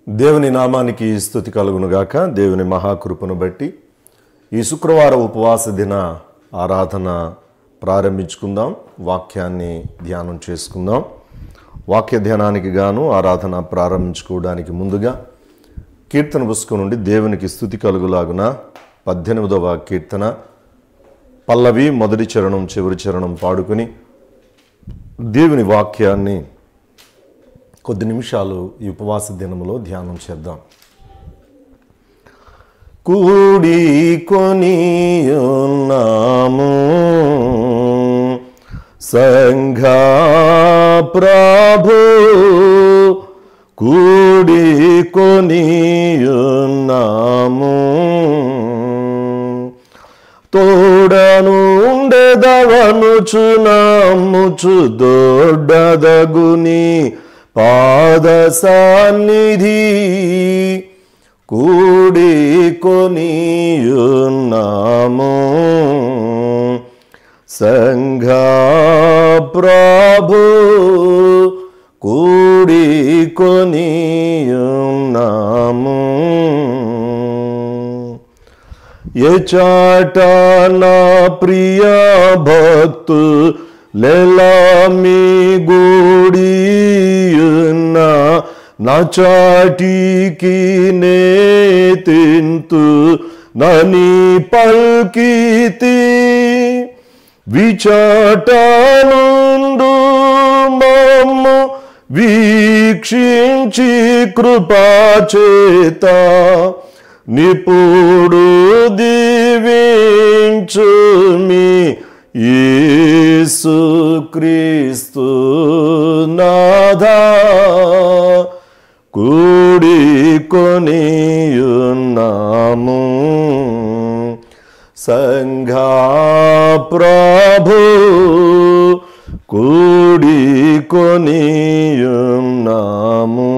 దేవుని నామానికి స్థుతి కలుగునుగాక దేవుని మహాకృపను బట్టి ఈ శుక్రవార ఉపవాస దిన ఆరాధన ప్రారంభించుకుందాం వాక్యాన్ని ధ్యానం చేసుకుందాం వాక్య ధ్యానానికి గాను ఆరాధన ప్రారంభించుకోవడానికి ముందుగా కీర్తన పుస్తకం నుండి దేవునికి స్థుతి కలుగులాగున పద్దెనిమిదవ కీర్తన పల్లవి మొదటి చరణం చివరి చరణం పాడుకొని దేవుని వాక్యాన్ని కొద్ది నిమిషాలు ఈ ఉపవాస దినములో ధ్యానం చేద్దాం కూడి కొని ఉన్నాము సంఘ ప్రభు కూడి కొని ఉన్నాము తోడను ఉండెదవనుచు నమ్ముచు దొడ్డదగుని పాద సన్నిధి కూడి కొనియున్నాము సంఘ ప్రభు కూడి కొనియున్నాము ఏ చాట నా ప్రియ భక్తు లెలామి గూడియున్న నా చాటికి నే తింతు నని పల్కితి విచాటనుండు మమ్ము వీక్షించి కృపాచేత నిపుడు దీవించుమి యేసు క్రీస్తు నాథా కూడి కొనియున్నాము సంఘ ప్రభు కూడి కొనియున్నాము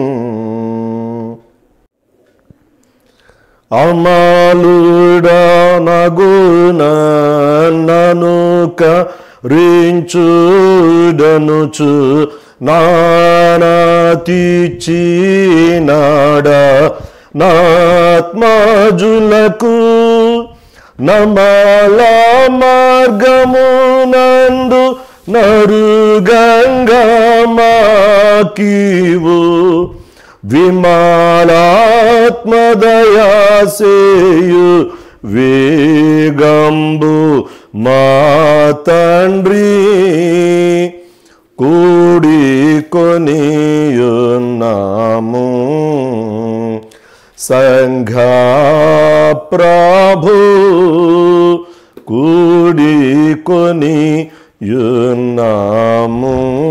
అమాలుడనగుననుక రించుడనుచు నానాతిచ్చినాడ నాత్మజులకు నమల మార్గమునందు నరుగంగమాకివు విమాలాత్మదయాసేయు వేగంబు మా తండ్రి కూడి కొనియున్నాము సంఘ ప్రభు కూడి కొని యున్నాము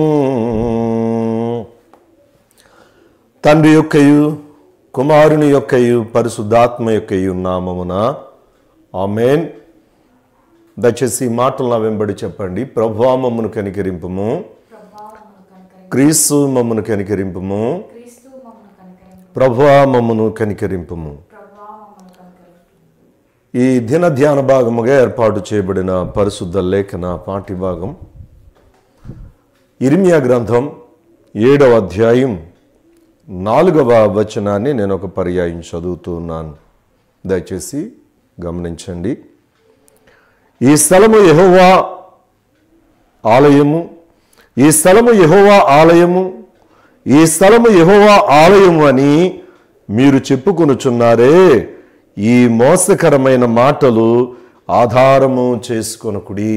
తండ్రి యొక్కయు కుమారుని యొక్కయు పరిశుద్ధాత్మ యొక్కయు నామమున ఆమెన్ దయచేసి ఈ మాటలు నా వెంబడి చెప్పండి ప్రభా మమ్మను కనికరింపుము క్రీస్తు మమ్మను కనికరింపుము క్రీస్తు మమ్మల్ని కనికరింపు ప్రభా మమ్మను కనికరింపుము ప్రభా మమ్మల్ని కనికరింపు ఈ దిన ధ్యాన భాగముగా ఏర్పాటు చేయబడిన పరిశుద్ధ లేఖన పాఠ్య భాగం ఇర్మియా గ్రంథం ఏడవ అధ్యాయం నాలుగవ వచనాన్ని నేను ఒక పర్యాయం చదువుతూ ఉన్నాను దయచేసి గమనించండి ఈ స్థలము యెహోవా ఆలయము ఈ స్థలము యెహోవా ఆలయము ఈ స్థలము యెహోవా ఆలయము అని మీరు చెప్పుకొనుచున్నారే ఈ మోసకరమైన మాటలు ఆధారము చేసుకొనకుడి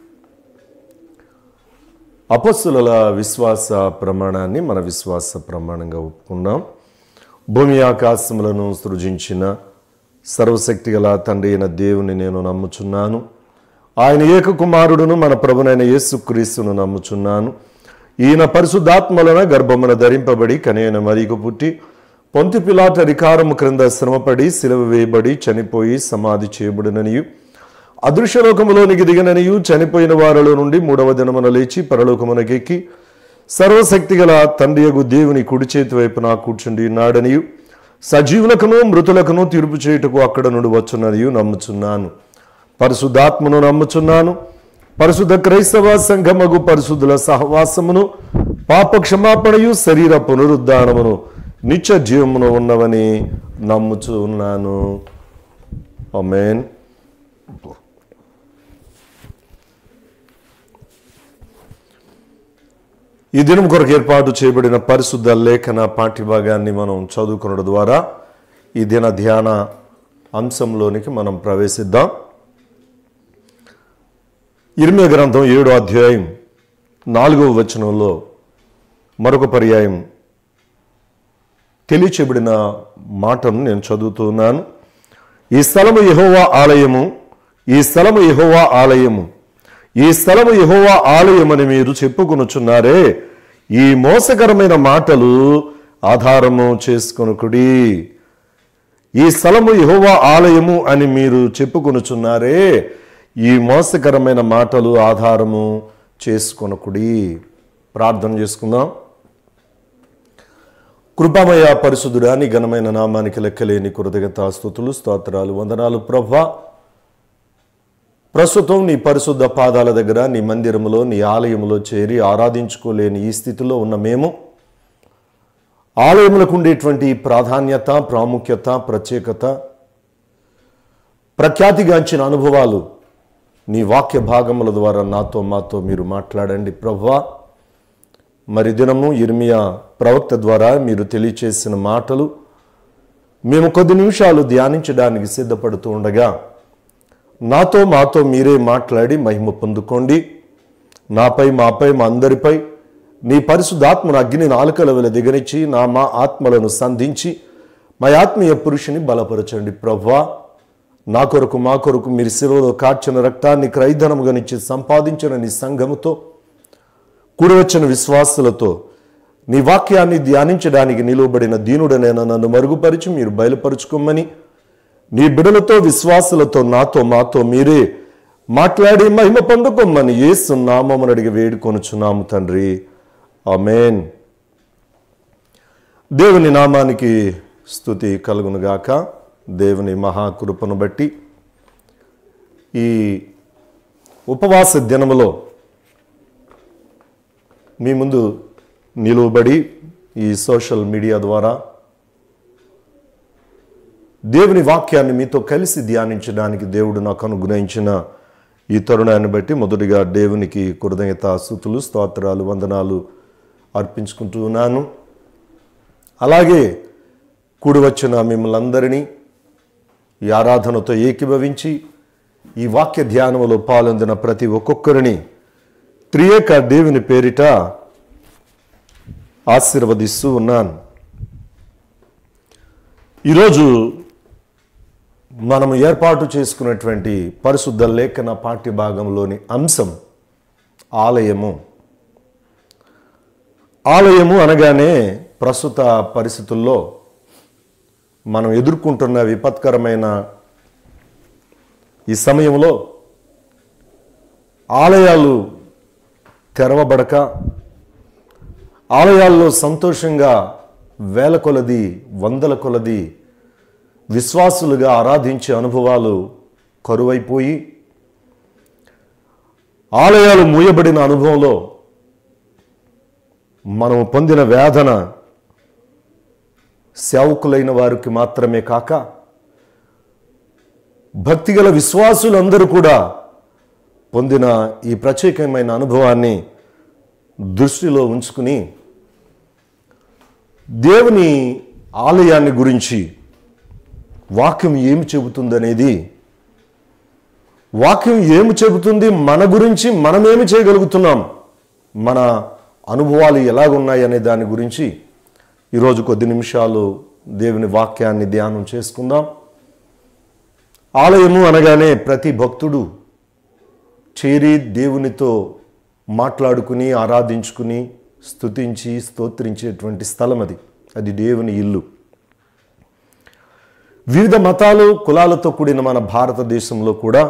అపస్సుల విశ్వాస ప్రమాణాన్ని మన విశ్వాస ప్రమాణంగా ఒప్పుకున్నాం భూమి ఆకాశములను సృజించిన సర్వశక్తి గల తండ్రి అయిన దేవుని నేను నమ్ముచున్నాను ఆయన ఏకకుమారుడును మన ప్రభునైన యేసుక్రీస్తును నమ్ముచున్నాను ఈయన పరిశుద్ధాత్మలన గర్భమున ధరింపబడి కనైన మరీకు పుట్టి పొంతి పిలాట అధికారము క్రింద శ్రమపడి సిలువ వేయబడి చనిపోయి సమాధి చేయబడిననియు అదృశ్యలోకములోనికి దిగననియు చనిపోయిన వారిలో నుండి మూడవ దినమున లేచి పరలోకమునకెక్కి సర్వశక్తి గల తండ్రియగు దేవుని కుడి చేతి వైపున కూర్చుండి ఉన్నాడనియు సజీవులకును మృతులకును తీర్పు చేయుటకు అక్కడ నుండి వచ్చున్నదియు నమ్ముచున్నాను పరిశుద్ధాత్మను నమ్ముచున్నాను పరిశుద్ధ క్రైస్తవ సంఘమగు పరిశుద్ధుల సహవాసమును పాప క్షమాపణయు శరీర పునరుద్ధానమును నిత్య జీవమును ఉన్నవని నమ్ముచు ఉన్నాను అమేన్ ఈ దినం కొరకు ఏర్పాటు చేయబడిన పరిశుద్ధ లేఖన పాఠ్యభాగాన్ని మనం చదువుకునడం ద్వారా ఈ దిన ధ్యాన అంశంలోనికి మనం ప్రవేశిద్దాం ఇరిమియ గ్రంథం ఏడో అధ్యాయం నాలుగవ వచనంలో మరొక పర్యాయం తెలియచేయబడిన మాటను నేను చదువుతున్నాను ఈ స్థలము యెహోవా ఆలయము ఈ స్థలము యెహోవా ఆలయము ఈ స్థలము యెహోవా ఆలయమని మీరు చెప్పుకొనుచున్నారే ఈ మోసకరమైన మాటలు ఆధారము చేసుకొనుకుడి ఈ స్థలము యెహోవా ఆలయము అని మీరు చెప్పుకొనుచున్నారే ఈ మోసకరమైన మాటలు ఆధారము చేసుకొనకుడి ప్రార్థన చేసుకుందాం కృపామయ పరిశుద్ధుడా నీ ఘనమైన నామానికి లెక్కలేని కృతజ్ఞత స్థుతులు స్తోత్రాలు వందనాలు ప్రభా ప్రస్తుతం నీ పరిశుద్ధ పాదాల దగ్గర నీ మందిరములో నీ ఆలయములో చేరి ఆరాధించుకోలేని ఈ స్థితిలో ఉన్న మేము ఆలయములకు ఉండేటువంటి ప్రాధాన్యత ప్రాముఖ్యత ప్రత్యేకత ప్రఖ్యాతిగాంచిన అనుభవాలు నీ వాక్య భాగముల ద్వారా నాతో మాతో మీరు మాట్లాడండి ప్రభా మరి దినము ఇర్మియా ప్రవక్త ద్వారా మీరు తెలియచేసిన మాటలు మేము కొద్ది నిమిషాలు ధ్యానించడానికి సిద్ధపడుతూ ఉండగా నాతో మాతో మీరే మాట్లాడి మహిమ పొందుకోండి నాపై మాపై మా అందరిపై నీ పరిశుద్ధాత్మను అగ్ని నాలుకల వెల దిగనిచ్చి నా మా ఆత్మలను సంధించి మా ఆత్మీయ పురుషుని బలపరచండి ప్రవ్వా నా కొరకు మా కొరకు మీరు శిలువలో కార్చిన రక్తాన్ని క్రైధనముగానిచ్చి సంపాదించిన నీ సంఘముతో కూడవచ్చిన విశ్వాసులతో నీ వాక్యాన్ని ధ్యానించడానికి నిలువబడిన దీనుడనైనా నన్ను మరుగుపరిచి మీరు బయలుపరుచుకోమని నీ బిడలతో విశ్వాసులతో నాతో మాతో మీరే మాట్లాడి మహిమ పొందుకోమని యేసు నామమును అడిగి వేడుకొనుచున్నాము తండ్రి ఆమెన్ దేవుని నామానికి స్థుతి కలుగునుగాక దేవుని మహాకృపను బట్టి ఈ ఉపవాస దినములో మీ ముందు నిలువబడి ఈ సోషల్ మీడియా ద్వారా దేవుని వాక్యాన్ని మీతో కలిసి ధ్యానించడానికి దేవుడు నాకు అనుగ్రహించిన ఈ తరుణాన్ని బట్టి మొదటిగా దేవునికి కృతజ్ఞత స్థుతులు స్తోత్రాలు వందనాలు అర్పించుకుంటూ ఉన్నాను అలాగే కూడి వచ్చిన మిమ్మల్ని అందరినీ ఈ ఆరాధనతో ఏకీభవించి ఈ వాక్య ధ్యానంలో పాల్గొందిన ప్రతి ఒక్కొక్కరిని త్రియేక దేవుని పేరిట ఆశీర్వదిస్తూ ఉన్నాను ఈరోజు మనం ఏర్పాటు చేసుకున్నటువంటి పరిశుద్ధ లేఖన పాఠ్య భాగంలోని అంశం ఆలయము ఆలయము అనగానే ప్రస్తుత పరిస్థితుల్లో మనం ఎదుర్కొంటున్న విపత్కరమైన ఈ సమయంలో ఆలయాలు తెరవబడక ఆలయాల్లో సంతోషంగా వేల కొలది వందల కొలది విశ్వాసులుగా ఆరాధించే అనుభవాలు కరువైపోయి ఆలయాలు మూయబడిన అనుభవంలో మనం పొందిన వేదన సేవకులైన వారికి మాత్రమే కాక భక్తిగల విశ్వాసులందరూ కూడా పొందిన ఈ ప్రత్యేకమైన అనుభవాన్ని దృష్టిలో ఉంచుకుని దేవుని ఆలయాన్ని గురించి వాక్యం ఏమి చెబుతుందనేది వాక్యం ఏమి చెబుతుంది మన గురించి మనమేమి చేయగలుగుతున్నాం మన అనుభవాలు ఎలాగున్నాయి అనే దాని గురించి ఈరోజు కొద్ది నిమిషాలు దేవుని వాక్యాన్ని ధ్యానం చేసుకుందాం ఆలయము అనగానే ప్రతి భక్తుడు చేరి దేవునితో మాట్లాడుకుని ఆరాధించుకుని స్తుతించి స్తోత్రించేటువంటి స్థలం అది అది దేవుని ఇల్లు వివిధ మతాలు కులాలతో కూడిన మన భారతదేశంలో కూడా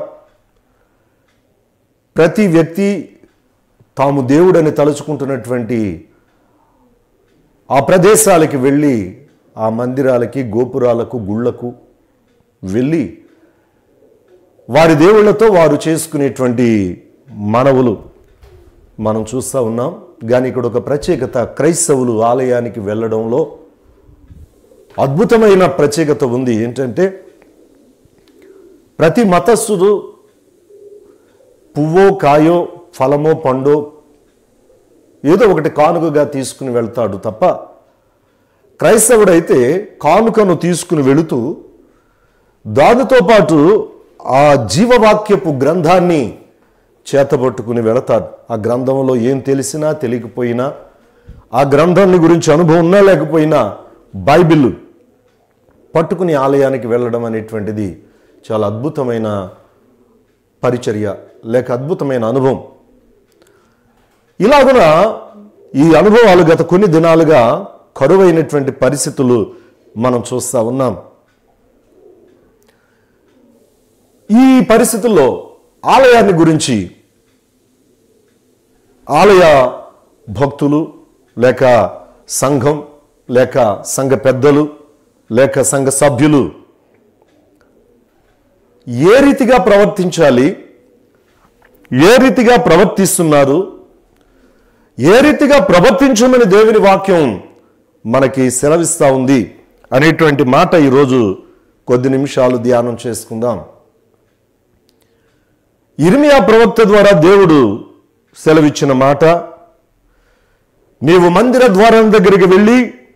ప్రతి వ్యక్తి తాము దేవుడని తలుచుకుంటున్నటువంటి ఆ ప్రదేశాలకి వెళ్ళి ఆ మందిరాలకి గోపురాలకు గుళ్ళకు వెళ్ళి వారి దేవుళ్ళతో వారు చేసుకునేటువంటి మనవులు మనం చూస్తూ ఉన్నాం కానీ ఇక్కడ ఒక ప్రత్యేకత క్రైస్తవులు ఆలయానికి వెళ్ళడంలో అద్భుతమైన ప్రత్యేకత ఉంది ఏంటంటే ప్రతి మతస్థుడు పువ్వో కాయో ఫలమో పండో ఏదో ఒకటి కానుకగా తీసుకుని వెళ్తాడు తప్ప క్రైస్తవుడైతే కానుకను తీసుకుని వెళుతూ దానితో పాటు ఆ జీవవాక్యపు గ్రంథాన్ని చేతబట్టుకుని వెళతాడు ఆ గ్రంథంలో ఏం తెలిసినా తెలియకపోయినా ఆ గ్రంథాన్ని గురించి అనుభవం ఉన్నా లేకపోయినా బైబిల్ పట్టుకుని ఆలయానికి వెళ్ళడం అనేటువంటిది చాలా అద్భుతమైన పరిచర్య లేక అద్భుతమైన అనుభవం ఇలాగున ఈ అనుభవాలు గత కొన్ని దినాలుగా కరువైనటువంటి పరిస్థితులు మనం చూస్తూ ఉన్నాం ఈ పరిస్థితుల్లో ఆలయాన్ని గురించి ఆలయ భక్తులు లేక సంఘం లేక సంఘ పెద్దలు లేక సంఘ సభ్యులు ఏ రీతిగా ప్రవర్తించాలి ఏ రీతిగా ప్రవర్తిస్తున్నారు ఏ రీతిగా ప్రవర్తించమని దేవుని వాక్యం మనకి సెలవిస్తూ ఉంది అనేటువంటి మాట ఈరోజు కొద్ది నిమిషాలు ధ్యానం చేసుకుందాం ఇర్మియా ప్రవక్త ద్వారా దేవుడు సెలవిచ్చిన మాట నీవు మందిర ద్వారం దగ్గరికి వెళ్ళి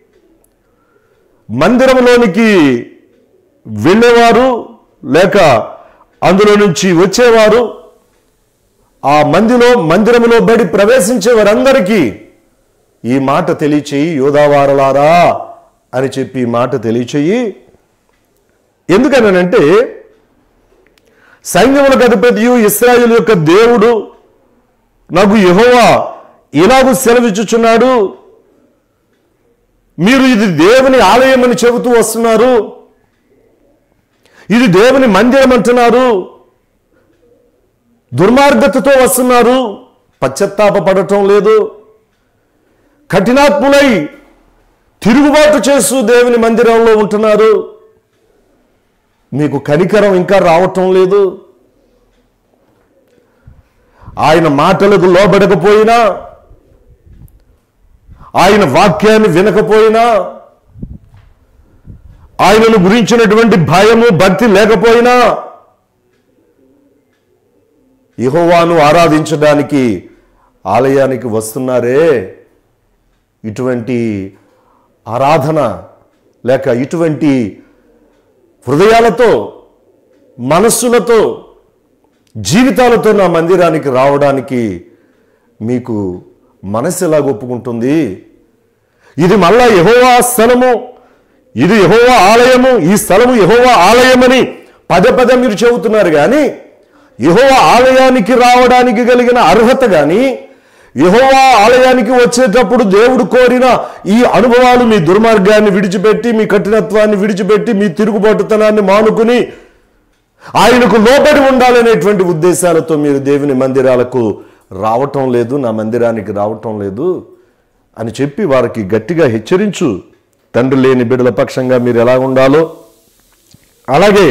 మందిరంలోనికి వెళ్ళేవారు లేక అందులో నుంచి వచ్చేవారు ఆ మందిలో మందిరములో బడి ప్రవేశించే వారందరికీ ఈ మాట తెలియచేయి యోధావారలారా అని చెప్పి ఈ మాట తెలియచేయి ఎందుకనంటే సైన్యములకు అధిపతియు ఇస్రాయేల్ యొక్క దేవుడు నాకు యెహోవా ఇలాగూ సెలవిచ్చుచున్నాడు మీరు ఇది దేవుని ఆలయం అని చెబుతూ వస్తున్నారు ఇది దేవుని మందిరం అంటున్నారు దుర్మార్గతతో వస్తున్నారు పశ్చత్తాపడటం లేదు కఠినాత్ములై తిరుగుబాటు చేస్తూ దేవుని మందిరంలో ఉంటున్నారు మీకు కనికరం ఇంకా రావటం లేదు ఆయన మాటలకు లోబడకపోయినా ఆయన వాక్యాన్ని వినకపోయినా ఆయనను గురించినటువంటి భయము భక్తి లేకపోయినా యెహోవాను ఆరాధించడానికి ఆలయానికి వస్తున్నారే ఇటువంటి ఆరాధన లేక ఇటువంటి హృదయాలతో మనస్సులతో జీవితాలతో నా మందిరానికి రావడానికి మీకు మనసు ఎలా ఒప్పుకుంటుంది ఇది మళ్ళా యహోవా స్థలము ఇది యహోవా ఆలయము ఈ స్థలము యహోవా ఆలయమని పదే పదే మీరు చెబుతున్నారు కానీ యహోవా ఆలయానికి రావడానికి కలిగిన అర్హత కానీ యహోవా ఆలయానికి వచ్చేటప్పుడు దేవుడు కోరిన ఈ అనుభవాలు మీ దుర్మార్గాన్ని విడిచిపెట్టి మీ కఠినత్వాన్ని విడిచిపెట్టి మీ తిరుగుబాటుతనాన్ని మానుకుని ఆయనకు లోబడి ఉండాలనేటువంటి ఉద్దేశాలతో మీరు దేవుని మందిరాలకు రావటం లేదు నా మందిరానికి రావటం లేదు అని చెప్పి వారికి గట్టిగా హెచ్చరించు తండ్రి లేని బిడ్డల పక్షంగా మీరు ఎలా ఉండాలో అలాగే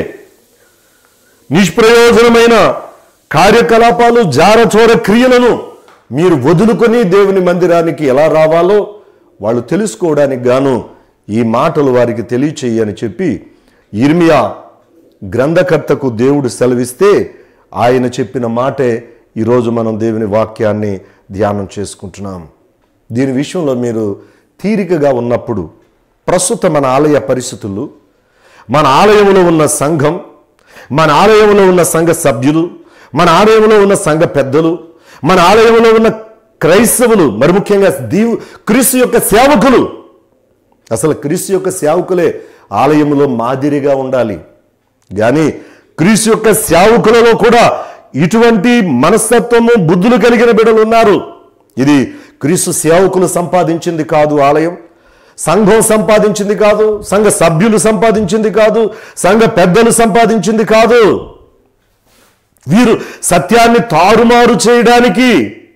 నిష్ప్రయోజనమైన కార్యకలాపాలు జారచోర క్రియలను మీరు వదులుకొని దేవుని మందిరానికి ఎలా రావాలో వాళ్ళు తెలుసుకోవడానికి గాను ఈ మాటలు వారికి తెలియచేయని చెప్పి ఇర్మియా గ్రంథకర్తకు దేవుడు సెలవిస్తే ఆయన చెప్పిన మాటే ఈరోజు మనం దేవుని వాక్యాన్ని ధ్యానం చేసుకుంటున్నాం దీని విషయంలో మీరు తీరికగా ఉన్నప్పుడు ప్రస్తుత మన ఆలయ పరిస్థితులు మన ఆలయంలో ఉన్న సంఘం మన ఆలయంలో ఉన్న సంఘ సభ్యులు మన ఆలయంలో ఉన్న సంఘ పెద్దలు మన ఆలయంలో ఉన్న క్రైస్తవులు మరి ముఖ్యంగా దీవు క్రీస్తు యొక్క సేవకులు అసలు క్రీస్తు యొక్క సేవకులే ఆలయంలో మాదిరిగా ఉండాలి కానీ క్రీస్తు యొక్క సేవకులలో కూడా ఇటువంటి మనస్తత్వము బుద్ధులు కలిగిన బిడ్డలు ఉన్నారు ఇది క్రీస్తు సేవకులు సంపాదించింది కాదు ఆలయం సంఘం సంపాదించింది కాదు సంఘ సభ్యులు సంపాదించింది కాదు సంఘ పెద్దలు సంపాదించింది కాదు వీరు సత్యాన్ని తారుమారు చేయడానికి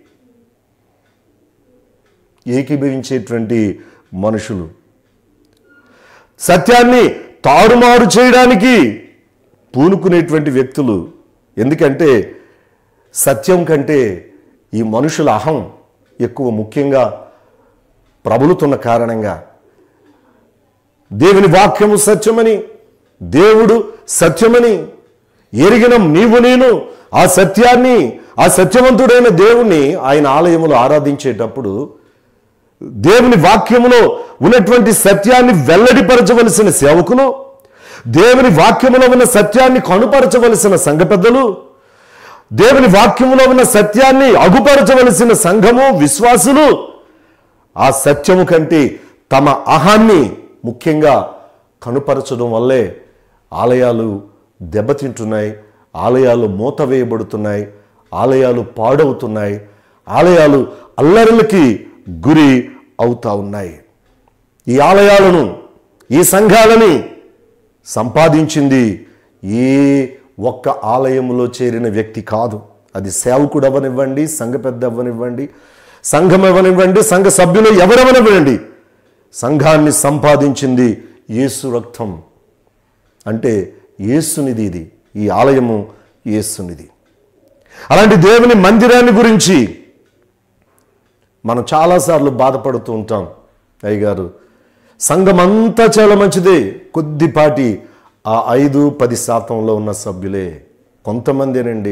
ఏకీభవించేటువంటి మనుషులు సత్యాన్ని తారుమారు చేయడానికి పూనుకునేటువంటి వ్యక్తులు ఎందుకంటే సత్యం కంటే ఈ మనుషుల అహం ఎక్కువ ముఖ్యంగా ప్రబలుతున్న కారణంగా దేవుని వాక్యము సత్యమని దేవుడు సత్యమని ఎరిగిన నీవు నేను ఆ సత్యాన్ని ఆ సత్యవంతుడైన దేవుణ్ణి ఆయన ఆలయములో ఆరాధించేటప్పుడు దేవుని వాక్యములో ఉన్నటువంటి సత్యాన్ని వెల్లడిపరచవలసిన సేవకులు దేవుని వాక్యములో ఉన్న సత్యాన్ని కనుపరచవలసిన సంఘ పెద్దలు దేవుని వాక్యములో ఉన్న సత్యాన్ని అగుపరచవలసిన సంఘము విశ్వాసులు ఆ సత్యము కంటే తమ అహాన్ని ముఖ్యంగా కనుపరచడం వల్లే ఆలయాలు దెబ్బతింటున్నాయి ఆలయాలు మూత వేయబడుతున్నాయి ఆలయాలు పాడవుతున్నాయి ఆలయాలు అల్లరులకి గురి అవుతా ఉన్నాయి ఈ ఆలయాలను ఈ సంఘాలని సంపాదించింది ఏ ఒక్క ఆలయంలో చేరిన వ్యక్తి కాదు అది సేవకుడు అవ్వనివ్వండి సంఘ పెద్ద అవ్వనివ్వండి సంఘం అవ్వనివ్వండి సంఘ సభ్యులు ఎవరెవనివ్వండి సంఘాన్ని సంపాదించింది యేసు రక్తం అంటే యేసునిది ఇది ఈ ఆలయము యేసునిది అలాంటి దేవుని మందిరాన్ని గురించి మనం చాలాసార్లు బాధపడుతూ ఉంటాం అయ్యగారు సంఘం అంతా చాలా మంచిదే కొద్దిపాటి ఆ ఐదు పది శాతంలో ఉన్న సభ్యులే కొంతమందేనండి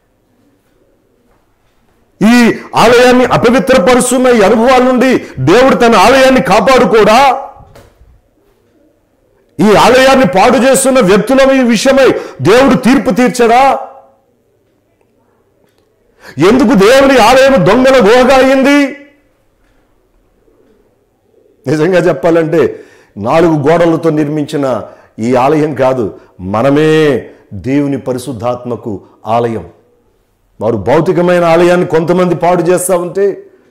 ఈ ఆలయాన్ని అపవిత్రపరుస్తున్న ఈ అనుభవాల నుండి దేవుడు తన ఆలయాన్ని కాపాడుకోడా ఈ ఆలయాన్ని పాడు చేస్తున్న వ్యక్తుల ఈ విషయమై దేవుడు తీర్పు తీర్చడా ఎందుకు దేవుని ఆలయం దొంగల గుహగా అయింది నిజంగా చెప్పాలంటే నాలుగు గోడలతో నిర్మించిన ఈ ఆలయం కాదు మనమే దేవుని పరిశుద్ధాత్మకు ఆలయం వారు భౌతికమైన ఆలయాన్ని కొంతమంది పాడు చేస్తా ఉంటే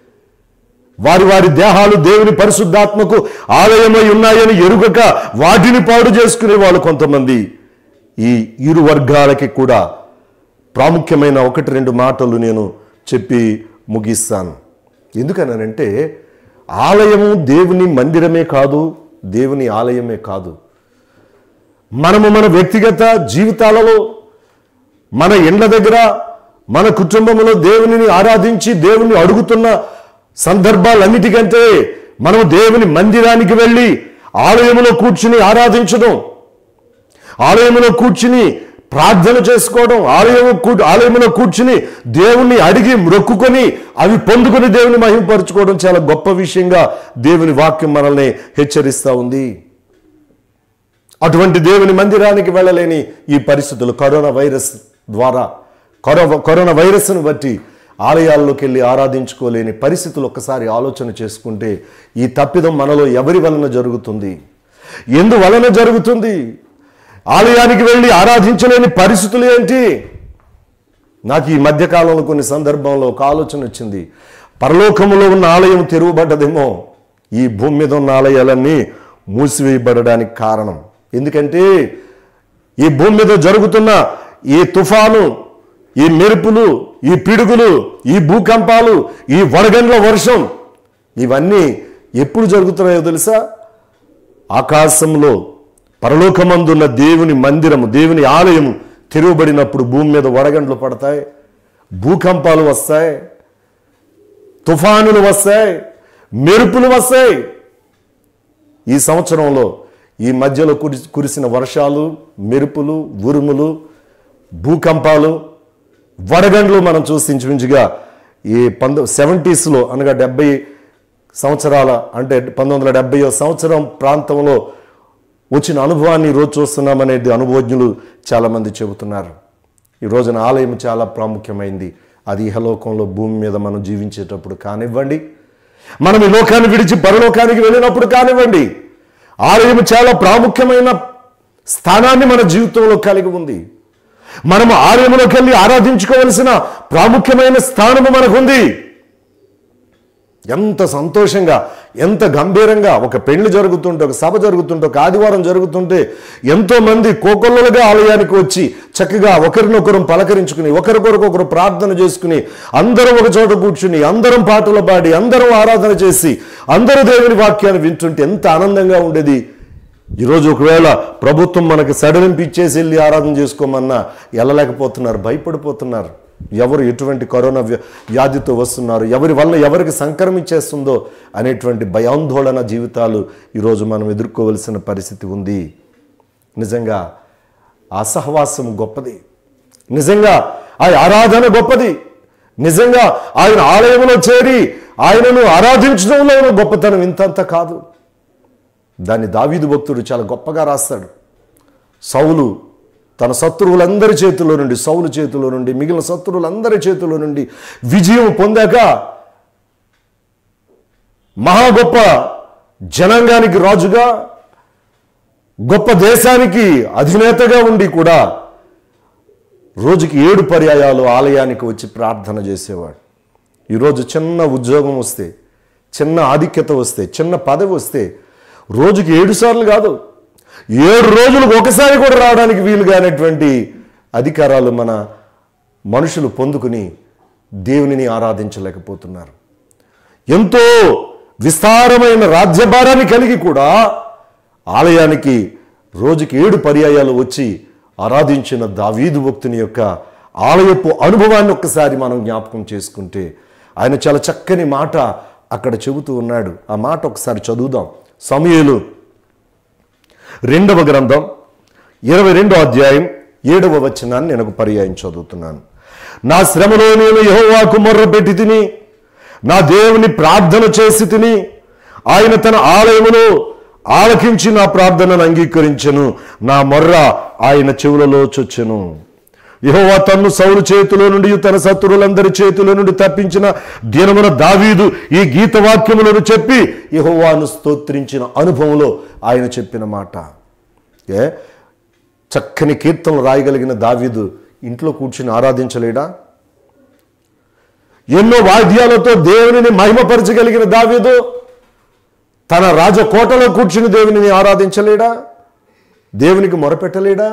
వారి వారి దేహాలు దేవుని పరిశుద్ధాత్మకు ఆలయమై ఉన్నాయని ఎరుగక వాటిని పాడు చేసుకునే వాళ్ళు కొంతమంది ఈ ఇరు వర్గాలకి కూడా ప్రాముఖ్యమైన ఒకటి రెండు మాటలు నేను చెప్పి ముగిస్తాను ఎందుకనంటే ఆలయము దేవుని మందిరమే కాదు దేవుని ఆలయమే కాదు మనము మన వ్యక్తిగత జీవితాలలో మన ఇండ్ల దగ్గర మన కుటుంబంలో దేవునిని ఆరాధించి దేవుని అడుగుతున్న సందర్భాలన్నిటికంటే మనం దేవుని మందిరానికి వెళ్ళి ఆలయములో కూర్చుని ఆరాధించడం ఆలయములో కూర్చుని ప్రార్థన చేసుకోవడం ఆలయము కూ- ఆలయములో కూర్చుని దేవుణ్ణి అడిగి మొక్కుకొని అవి పొందుకొని దేవుని మహింపరచుకోవడం చాలా గొప్ప విషయంగా దేవుని వాక్యం మనల్ని హెచ్చరిస్తూ ఉంది అటువంటి దేవుని మందిరానికి వెళ్ళలేని ఈ పరిస్థితులు కరోనా వైరస్ ద్వారా కరో- కరోనా వైరస్ను బట్టి ఆలయాల్లోకి వెళ్ళి ఆరాధించుకోలేని పరిస్థితులు ఒక్కసారి ఆలోచన చేసుకుంటే ఈ తప్పిదం మనలో ఎవరి వలన జరుగుతుంది ఎందువలన జరుగుతుంది ఆలయానికి వెళ్ళి ఆరాధించలేని పరిస్థితులు ఏంటి నాకు ఈ మధ్యకాలంలో కొన్ని సందర్భంలో ఒక ఆలోచన వచ్చింది పరలోకములో ఉన్న ఆలయం తెరువబడ్డదేమో ఈ భూమి మీద ఉన్న ఆలయాలన్నీ మూసివేయబడడానికి కారణం ఎందుకంటే ఈ భూమి మీద జరుగుతున్న ఈ తుఫాను ఈ మెరుపులు ఈ పిడుగులు ఈ భూకంపాలు ఈ వడగండ్ల వర్షం ఇవన్నీ ఎప్పుడు జరుగుతున్నాయో తెలుసా ఆకాశంలో పరలోకమందున్న దేవుని మందిరము దేవుని ఆలయము తెరవబడినప్పుడు భూమి మీద వడగండ్లు పడతాయి భూకంపాలు వస్తాయి తుఫానులు వస్తాయి మెరుపులు వస్తాయి ఈ సంవత్సరంలో ఈ మధ్యలో కురి కురిసిన వర్షాలు మెరుపులు ఉరుములు భూకంపాలు వడగండ్లు మనం చూసి ఇంచుమించుగా ఈ పంతొ సెవెంటీస్లో అనగా డెబ్బై సంవత్సరాల అంటే పంతొమ్మిది వందల డెబ్బై సంవత్సరం ప్రాంతంలో వచ్చిన అనుభవాన్ని ఈరోజు చూస్తున్నామనేది అనుభవజ్ఞులు చాలామంది చెబుతున్నారు ఈ రోజున ఆలయం చాలా ప్రాముఖ్యమైంది అది ఇహలోకంలో భూమి మీద మనం జీవించేటప్పుడు కానివ్వండి మనం ఈ లోకాన్ని విడిచి పరలోకానికి వెళ్ళినప్పుడు కానివ్వండి ఆలయం చాలా ప్రాముఖ్యమైన స్థానాన్ని మన జీవితంలో కలిగి ఉంది మనము ఆలయంలోకి వెళ్ళి ఆరాధించుకోవలసిన ప్రాముఖ్యమైన స్థానము మనకుంది ఎంత సంతోషంగా ఎంత గంభీరంగా ఒక పెళ్లి జరుగుతుంటే ఒక సభ జరుగుతుంటే ఒక ఆదివారం జరుగుతుంటే ఎంతో మంది కోకొల్లలుగా ఆలయానికి వచ్చి చక్కగా ఒకరినొకరు పలకరించుకుని ఒకరికొరకొకరు ప్రార్థన చేసుకుని అందరం ఒక చోట కూర్చుని అందరం పాటలు పాడి అందరం ఆరాధన చేసి అందరూ దేవుని వాక్యాన్ని వింటుంటే ఎంత ఆనందంగా ఉండేది ఈరోజు ఒకవేళ ప్రభుత్వం మనకి సడలింపు ఇచ్చేసి వెళ్ళి ఆరాధన చేసుకోమన్నా వెళ్ళలేకపోతున్నారు భయపడిపోతున్నారు ఎవరు ఎటువంటి కరోనా వ్య- వ్యాధితో వస్తున్నారు ఎవరి వల్ల ఎవరికి సంక్రమించేస్తుందో అనేటువంటి భయాందోళన జీవితాలు ఈరోజు మనం ఎదుర్కోవలసిన పరిస్థితి ఉంది నిజంగా ఆ సహవాసం గొప్పది నిజంగా ఆ ఆరాధన గొప్పది నిజంగా ఆయన ఆలయంలో చేరి ఆయనను ఆరాధించడంలో ఉన్న గొప్పతనం ఇంతంత కాదు దాన్ని దావీదు భక్తుడు చాలా గొప్పగా రాస్తాడు సౌలు తన శత్రువులందరి చేతిలో నుండి సౌలు చేతిలో నుండి మిగిలిన శత్రువులందరి చేతిలో నుండి విజయం పొందాక మహా గొప్ప జనాంగానికి రాజుగా గొప్ప దేశానికి అధినేతగా ఉండి కూడా రోజుకి ఏడు పర్యాయాలు ఆలయానికి వచ్చి ప్రార్థన చేసేవాడు ఈరోజు చిన్న ఉద్యోగం వస్తే చిన్న ఆధిక్యత వస్తే చిన్న పదవి వస్తే రోజుకి ఏడు సార్లు కాదు ఏడు రోజులకు ఒకసారి కూడా రావడానికి వీలు కానటువంటి అధికారాలు మన మనుషులు పొందుకుని దేవునిని ఆరాధించలేకపోతున్నారు ఎంతో విస్తారమైన రాజ్యభారాన్ని కలిగి కూడా ఆలయానికి రోజుకి ఏడు పర్యాయాలు వచ్చి ఆరాధించిన దావీదు భక్తుని యొక్క ఆలయపు అనుభవాన్ని ఒక్కసారి మనం జ్ఞాపకం చేసుకుంటే ఆయన చాలా చక్కని మాట అక్కడ చెబుతూ ఉన్నాడు ఆ మాట ఒకసారి చదువుదాం సమయలు రెండవ గ్రంథం ఇరవై రెండో అధ్యాయం ఏడవ వచనాన్ని నేను ఒక పర్యాయం చదువుతున్నాను నా శ్రమలో నేను యెహోవాకు మొర్ర పెట్టి తిని నా దేవుని ప్రార్థన చేసి తిని ఆయన తన ఆలయములో ఆలకించి నా ప్రార్థనను అంగీకరించెను నా మొర్ర ఆయన చెవులలో చొచ్చెను యెహోవా తన్ను సౌలు చేతిలో నుండి తన శత్రువులందరి చేతిలో నుండి తప్పించిన దినమున దావీదు ఈ గీత వాక్యములను చెప్పి యెహోవాను స్తోత్రించిన అనుభవంలో ఆయన చెప్పిన మాట ఏ చక్కని కీర్తనలు రాయగలిగిన దావీదు ఇంట్లో కూర్చుని ఆరాధించలేడా ఎన్నో వాద్యాలతో దేవునిని మహిమపరచగలిగిన దావీదు తన రాజకోటలో కూర్చుని దేవునిని ఆరాధించలేడా దేవునికి మొరపెట్టలేడా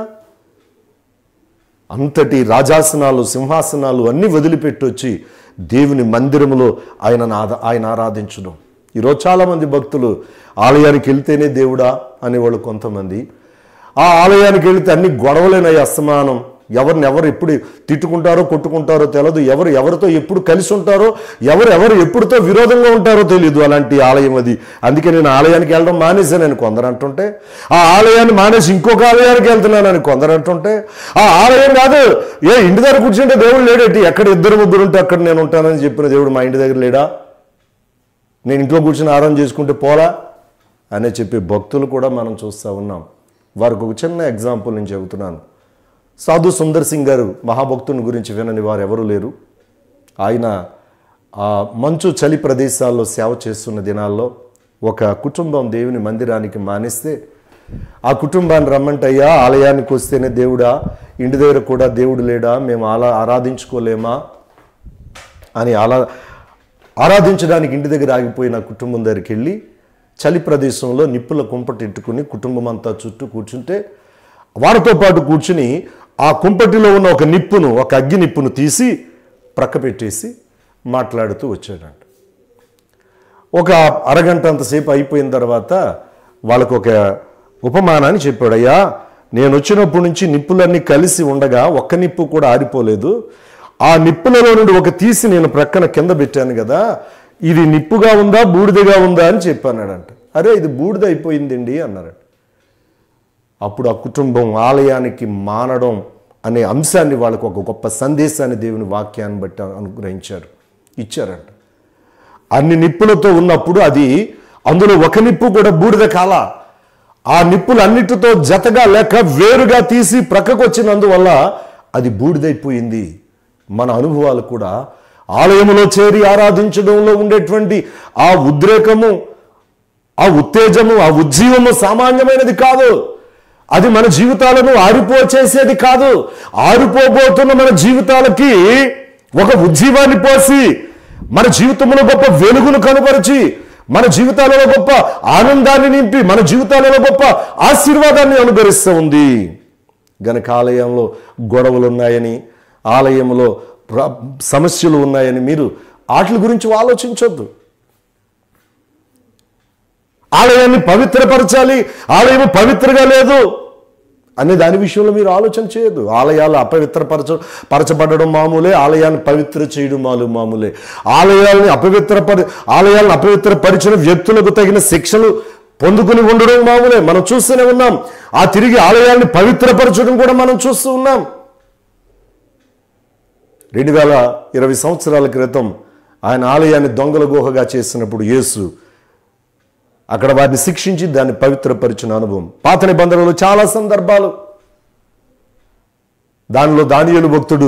అంతటి రాజాసనాలు సింహాసనాలు అన్నీ వదిలిపెట్టి వచ్చి దేవుని మందిరములో ఆయన ఆయన ఆరాధించడం ఈరోజు చాలామంది భక్తులు ఆలయానికి వెళ్తేనే దేవుడా అనేవాళ్ళు కొంతమంది ఆ ఆలయానికి వెళితే అన్ని గొడవలేనయ్యి అస్తమానం ఎవరిని ఎవరు ఎప్పుడు తిట్టుకుంటారో కొట్టుకుంటారో తెలియదు ఎవరు ఎవరితో ఎప్పుడు కలిసి ఉంటారో ఎవరు ఎవరు ఎప్పుడుతో విరోధంగా ఉంటారో తెలియదు అలాంటి ఆలయం అది అందుకే నేను ఆలయానికి వెళ్ళడం మానేశానని కొందరు అంటుంటే ఆ ఆలయాన్ని మానేసి ఇంకొక ఆలయానికి వెళ్తున్నానని కొందరు అంటుంటే ఆ ఆలయం కాదు ఏ ఇంటి దగ్గర కూర్చుంటే దేవుడు లేడేటి ఎక్కడ ఇద్దరు ముగ్గురు ఉంటే అక్కడ నేను ఉంటానని చెప్పిన దేవుడు మా ఇంటి దగ్గర లేడా నేను ఇంట్లో కూర్చుని ఆరాధన చేసుకుంటే పోలా అనే చెప్పే భక్తులు కూడా మనం చూస్తూ ఉన్నాం వారికి ఒక చిన్న ఎగ్జాంపుల్ నేను చెబుతున్నాను సాధు సుందర్ సింగ్ గారు మహాభక్తుని గురించి వినని వారు ఎవరు లేరు ఆయన ఆ మంచు చలి ప్రదేశాల్లో సేవ చేస్తున్న దినాల్లో ఒక కుటుంబం దేవుని మందిరానికి మానేస్తే ఆ కుటుంబాన్ని రమ్మంటయ్యా ఆలయానికి వస్తేనే దేవుడా ఇంటి దగ్గర కూడా దేవుడు లేడా మేము అలా ఆరాధించుకోలేమా అని అలా ఆరాధించడానికి ఇంటి దగ్గర ఆగిపోయిన కుటుంబం దగ్గరికి వెళ్ళి చలి ప్రదేశంలో నిప్పుల కుంపటెట్టుకుని కుటుంబం అంతా చుట్టూ కూర్చుంటే వారితో పాటు కూర్చుని ఆ కుంపటిలో ఉన్న ఒక నిప్పును ఒక అగ్గి నిప్పును తీసి ప్రక్క పెట్టేసి మాట్లాడుతూ వచ్చాడంట ఒక అరగంట అంతసేపు అయిపోయిన తర్వాత వాళ్ళకు ఒక ఉపమానాన్ని చెప్పాడు అయ్యా నేను వచ్చినప్పటి నుంచి నిప్పులన్నీ కలిసి ఉండగా ఒక్క నిప్పు కూడా ఆరిపోలేదు ఆ నిప్పులలో నుండి ఒక తీసి నేను ప్రక్కన కింద పెట్టాను కదా ఇది నిప్పుగా ఉందా బూడిదగా ఉందా అని చెప్పానాడంట అరే ఇది బూడిద అయిపోయిందండి అన్నారంట అప్పుడు ఆ కుటుంబం ఆలయానికి మానడం అనే అంశాన్ని వాళ్ళకు ఒక గొప్ప సందేశాన్ని దేవుని వాక్యాన్ని బట్టి అనుగ్రహించారు ఇచ్చారంట అన్ని నిప్పులతో ఉన్నప్పుడు అది అందులో ఒక నిప్పు కూడా బూడిద కాల ఆ నిప్పులు అన్నిటితో జతగా లేక వేరుగా తీసి ప్రక్కకు వచ్చినందువల్ల అది బూడిదైపోయింది మన అనుభవాలు కూడా ఆలయములో చేరి ఆరాధించడంలో ఉండేటువంటి ఆ ఉద్రేకము ఆ ఉత్తేజము ఆ ఉజ్జీవము సామాన్యమైనది కాదు అది మన జీవితాలను ఆరిపో చేసేది కాదు ఆరిపోబోతున్న మన జీవితాలకి ఒక ఉజ్జీవాన్ని పోసి మన జీవితంలో గొప్ప వెలుగును కనుపరిచి మన జీవితాలలో గొప్ప ఆనందాన్ని నింపి మన జీవితాలలో గొప్ప ఆశీర్వాదాన్ని అనుగ్రహిస్తూ ఉంది గనక ఆలయంలో గొడవలు ఉన్నాయని ఆలయంలో ప్ర- సమస్యలు ఉన్నాయని మీరు వాటి గురించి ఆలోచించొద్దు ఆలయాన్ని పవిత్రపరచాలి ఆలయం పవిత్రగా లేదు అనే దాని విషయంలో మీరు ఆలోచన చేయదు ఆలయాలు అపవిత్రపరచ పరచబడడం మామూలే ఆలయాన్ని పవిత్ర చేయడం మాలు మామూలే ఆలయాల్ని అపవిత్రపరి ఆలయాలను అపవిత్రపరిచిన వ్యక్తులకు తగిన శిక్షలు పొందుకుని ఉండడం మామూలే మనం చూస్తూనే ఉన్నాం ఆ తిరిగి ఆలయాల్ని పవిత్రపరచడం కూడా మనం చూస్తూ ఉన్నాం రెండు వేల ఇరవై సంవత్సరాల క్రితం ఆయన ఆలయాన్ని దొంగల గుహగా చేసినప్పుడు యేసు అక్కడ వారిని శిక్షించి దాన్ని పవిత్రపరిచిన అనుభవం పాత నిబంధనలు చాలా సందర్భాలు దానిలో దానియేలు భక్తుడు